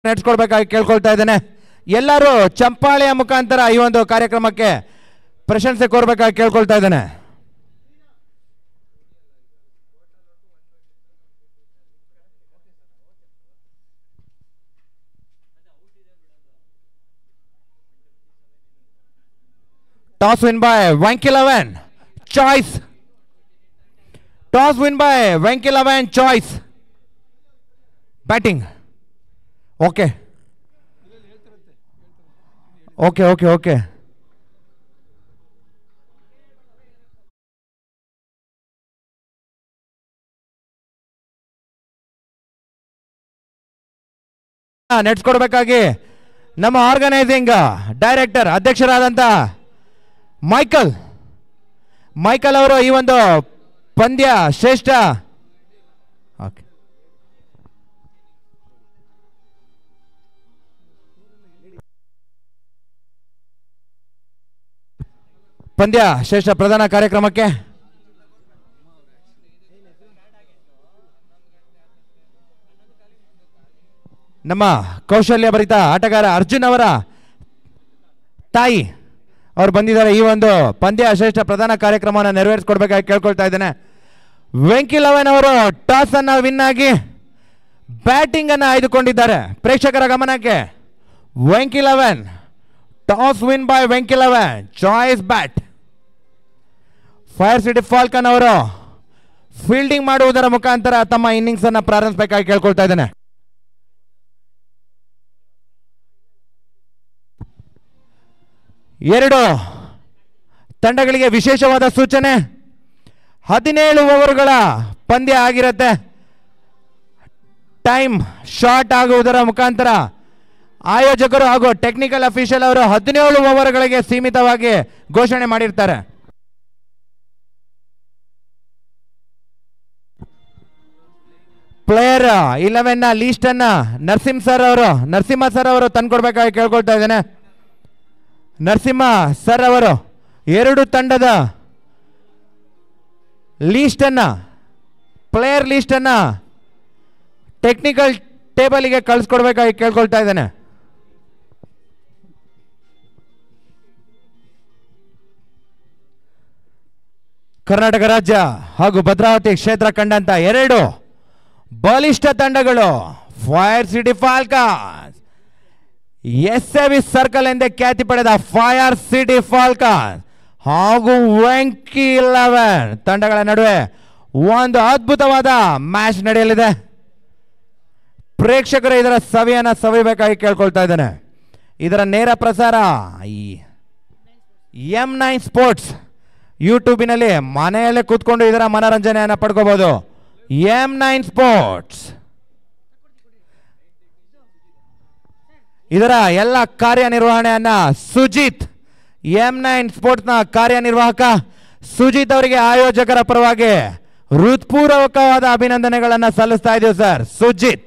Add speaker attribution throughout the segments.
Speaker 1: ನಡೆಸ್ಕೊಡ್ಬೇಕಾಗಿ ಕೇಳ್ಕೊಳ್ತಾ ಇದ್ದೇನೆ ಎಲ್ಲರೂ ಚಂಪಾಳೆಯ ಮುಖಾಂತರ ಈ ಒಂದು ಕಾರ್ಯಕ್ರಮಕ್ಕೆ ಪ್ರಶಂಸೆ ಕೋರ್ಬೇಕಾಗಿ ಕೇಳ್ಕೊಳ್ತಾ ಇದ್ದೇನೆ toss win by Venki eleven choice toss win by Venki eleven choice batting okay okay okay okay ನೆಡ್ಸ್ಕೊಡ್ಬೇಕಾಗಿ ನಮ್ಮ ಆರ್ಗನೈಸಿಂಗ್ ಡೈರೆಕ್ಟರ್ ಅಧ್ಯಕ್ಷರಾದಂಥ ಮೈಕಲ್ ಮೈಕಲ್ ಅವರು ಈ ಒಂದು ಪಂದ್ಯ ಶ್ರೇಷ್ಠ ಓಕೆ ಪಂದ್ಯ ಶ್ರೇಷ್ಠ ಪ್ರಧಾನ ಕಾರ್ಯಕ್ರಮಕ್ಕೆ ನಮ್ಮ ಕೌಶಲ್ಯ ಭರಿತ ಆಟಗಾರ ಅರ್ಜುನ್ ಅವರ ತಾಯಿ ಅವ್ರು ಬಂದಿದ್ದಾರೆ ಈ ಒಂದು ಪಂದ್ಯ ಶ್ರೇಷ್ಠ ಪ್ರಧಾನ ಕಾರ್ಯಕ್ರಮವನ್ನು ನೆರವೇರಿಸ್ಕೊಡ್ಬೇಕಾಗಿ ಕೇಳ್ಕೊಳ್ತಾ ಇದ್ದೇನೆ ವೆಂಕಿ ಲೆವೆನ್ ಅವರು ಟಾಸ್ ಅನ್ನ ವಿನ್ ಆಗಿ ಬ್ಯಾಟಿಂಗ್ ಅನ್ನ ಆಯ್ದುಕೊಂಡಿದ್ದಾರೆ ಪ್ರೇಕ್ಷಕರ ಗಮನಕ್ಕೆ Venki eleven toss win by Venki eleven choice bat fire city falcon ಅವರು ಫೀಲ್ಡಿಂಗ್ ಮಾಡುವುದರ ಮುಖಾಂತರ ತಮ್ಮ ಇನ್ನಿಂಗ್ಸ್ ಅನ್ನ ಪ್ರಾರಂಭಿಸಬೇಕಾಗಿ ಕೇಳ್ಕೊಳ್ತಾ ಇದ್ದೇನೆ ಎರಡು ತಂಡಗಳಿಗೆ ವಿಶೇಷವಾದ ಸೂಚನೆ ಹದಿನೇಳು ಓವರ್ಗಳ ಪಂದ್ಯ ಆಗಿರುತ್ತೆ ಟೈಮ್ ಶಾರ್ಟ್ ಆಗುವುದರ ಮುಖಾಂತರ ಆಯೋಜಕರು ಹಾಗೂ ಟೆಕ್ನಿಕಲ್ ಅಫಿಷಿಯಲ್ ಅವರು ಹದಿನೇಳು ಓವರ್ಗಳಿಗೆ ಸೀಮಿತವಾಗಿ ಘೋಷಣೆ ಮಾಡಿರ್ತಾರೆ ಪ್ಲೇಯರ್ ಇಲೆವೆನ್ ಲೀಸ್ಟ್ ಅನ್ನ ನರಸಿಂಹ ಸರ್ ಅವರು ನರಸಿಂಹ ಸರ್ ಅವರು ತಂದ್ಕೊಡ್ಬೇಕಾಗಿ ಕೇಳ್ಕೊಳ್ತಾ ಇದ್ದೇನೆ ನರಸಿಂಹ ಸರ್ ಅವರು ಎರಡು ತಂಡದ ಲೀಸ್ಟನ್ನ ಪ್ಲೇಯರ್ ಲೀಸ್ಟನ್ನ ಟೆಕ್ನಿಕಲ್ ಟೇಬಲಿಗೆ ಕಳಿಸ್ಕೊಡ್ಬೇಕಾಗಿ ಕೇಳ್ಕೊಳ್ತಾ ಇದ್ದೇನೆ ಕರ್ನಾಟಕ ರಾಜ್ಯ ಹಾಗೂ ಭದ್ರಾವತಿ ಕ್ಷೇತ್ರ ಕಂಡಂತ ಎರಡು ಬಲಿಷ್ಠ ತಂಡಗಳು fire city falcons S A V circle ಎಂದೇ ಖ್ಯಾತಿ ಪಡೆದ ಫೈರ್ ಸಿಟಿ ಫಾಲ್ಕಾನ್ ಹಾಗೂ ವೆಂಕಿ ಇಲೆವೆನ್ ತಂಡಗಳ ನಡುವೆ ಒಂದು ಅದ್ಭುತವಾದ ಮ್ಯಾಚ್ ನಡೆಯಲಿದೆ ಪ್ರೇಕ್ಷಕರು ಇದರ ಸವಿಯನ್ನ ಸವಿಬೇಕಾಗಿ ಕೇಳ್ಕೊಳ್ತಾ ಇದ್ದೇನೆ ಇದರ ನೇರ ಪ್ರಸಾರ ಈ ಎಂ ನೈನ್ ಸ್ಪೋರ್ಟ್ಸ್ ಯೂಟ್ಯೂಬಿನಲ್ಲಿ ಮನೆಯಲ್ಲೇ ಕೂತ್ಕೊಂಡು ಇದರ ಮನೋರಂಜನೆಯನ್ನು ಪಡ್ಕೋಬಹುದು ಎಂ ನೈನ್ ಸ್ಪೋರ್ಟ್ಸ್ ಇದರ ಎಲ್ಲ ಕಾರ್ಯನಿರ್ವಹಣೆಯನ್ನ ಸುಜಿತ್ ಎಂ ನೈನ್ ಸ್ಪೋರ್ಟ್ಸ್ನ ಕಾರ್ಯನಿರ್ವಾಹಕ ಸುಜಿತ್ ಅವರಿಗೆ ಆಯೋಜಕರ ಪರವಾಗಿ ಹೃತ್ಪೂರ್ವಕವಾದ ಅಭಿನಂದನೆಗಳನ್ನು ಸಲ್ಲಿಸ್ತಾ ಇದ್ದೀವಿ ಸರ್ ಸುಜಿತ್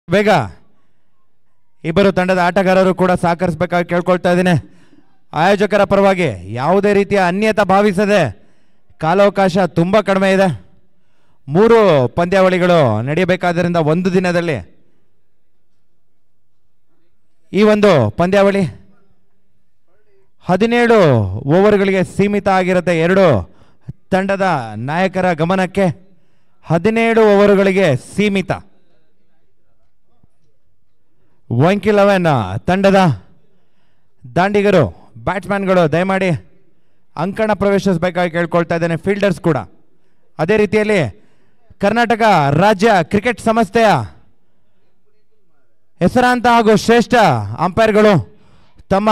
Speaker 1: ಬೇಗ ಇಬ್ಬರು ತಂಡದ ಆಟಗಾರರು ಕೂಡ ಸಹಕರಿಸಬೇಕಾಗಿ ಕೇಳ್ಕೊಳ್ತಾ ಇದ್ದೀನಿ ಆಯೋಜಕರ ಪರವಾಗಿ ಯಾವುದೇ ರೀತಿಯ ಅನ್ಯತಾ ಭಾವಿಸದೆ ಕಾಲಾವಕಾಶ ತುಂಬ ಕಡಿಮೆ ಇದೆ ಮೂರು ಪಂದ್ಯಾವಳಿಗಳು ನಡೆಯಬೇಕಾದ್ದರಿಂದ ಒಂದು ದಿನದಲ್ಲಿ ಈ ಒಂದು ಪಂದ್ಯಾವಳಿ ಹದಿನೇಳು ಓವರ್ಗಳಿಗೆ ಸೀಮಿತ ಆಗಿರುತ್ತೆ ಎರಡು ತಂಡದ ನಾಯಕರ ಗಮನಕ್ಕೆ ಹದಿನೇಳು ಓವರುಗಳಿಗೆ ಸೀಮಿತ ವಂಕಿ ಲೆವೆನ್ ತಂಡದ ದಾಂಡಿಗರು ಬ್ಯಾಟ್ಸ್ಮನ್ಗಳು ದಯಮಾಡಿ ಅಂಕಣ ಪ್ರವೇಶಿಸಬೇಕಾಗಿ ಕೇಳ್ಕೊಳ್ತಾ ಇದ್ದೇನೆ ಫೀಲ್ಡರ್ಸ್ ಕೂಡ ಅದೇ ರೀತಿಯಲ್ಲಿ ಕರ್ನಾಟಕ ರಾಜ್ಯ ಕ್ರಿಕೆಟ್ ಸಂಸ್ಥೆಯ ಹೆಸರಾಂತ ಹಾಗೂ ಶ್ರೇಷ್ಠ ಅಂಪೈರ್ಗಳು ತಮ್ಮ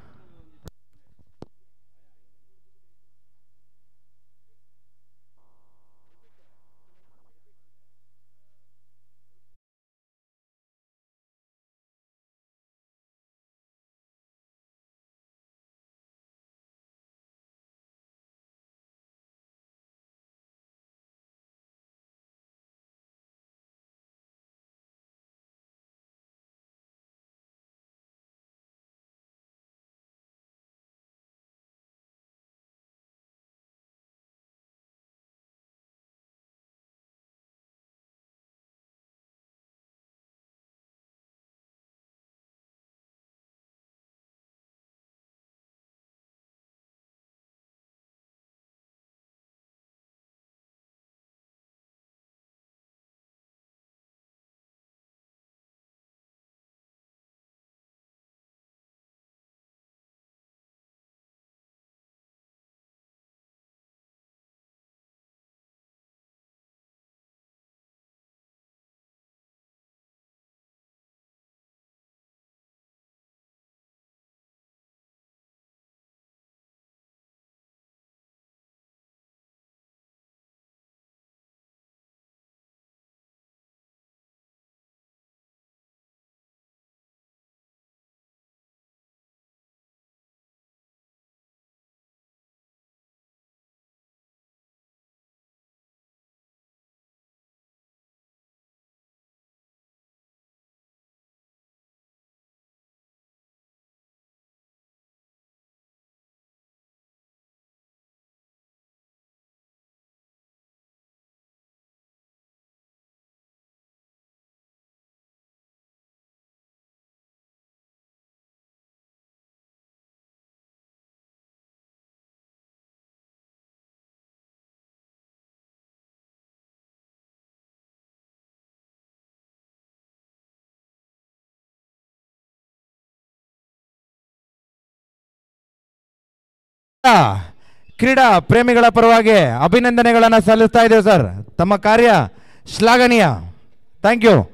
Speaker 1: ಕ್ರೀಡಾ ಪ್ರೇಮಿಗಳ ಪರವಾಗಿ ಅಭಿನಂದನೆಗಳನ್ನು ಸಲ್ಲಿಸ್ತಾ ಇದ್ದೇವೆ ಸರ್ ತಮ್ಮ ಕಾರ್ಯ ಶ್ಲಾಘನೀಯ ಥ್ಯಾಂಕ್ ಯು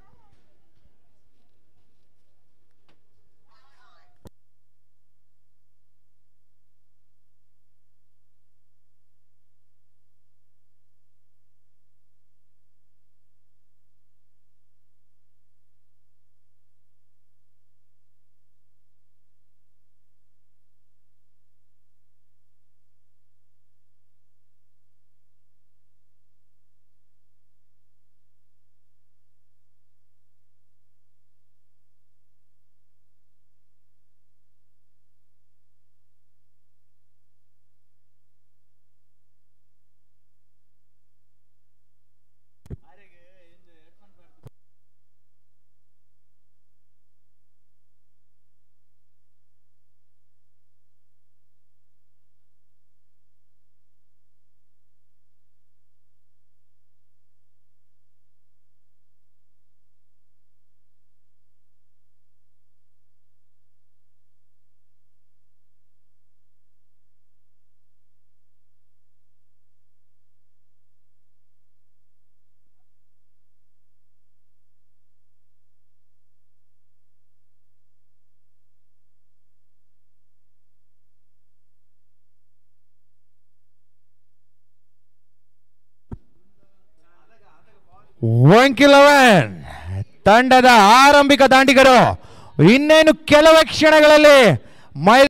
Speaker 1: ವಂಕಿ ಲೆವೆನ್ ತಂಡದ ಆರಂಭಿಕ ದಾಂಡಿಗರು ಇನ್ನೇನು ಕೆಲವೇ ಕ್ಷಣಗಳಲ್ಲಿ ಮೈ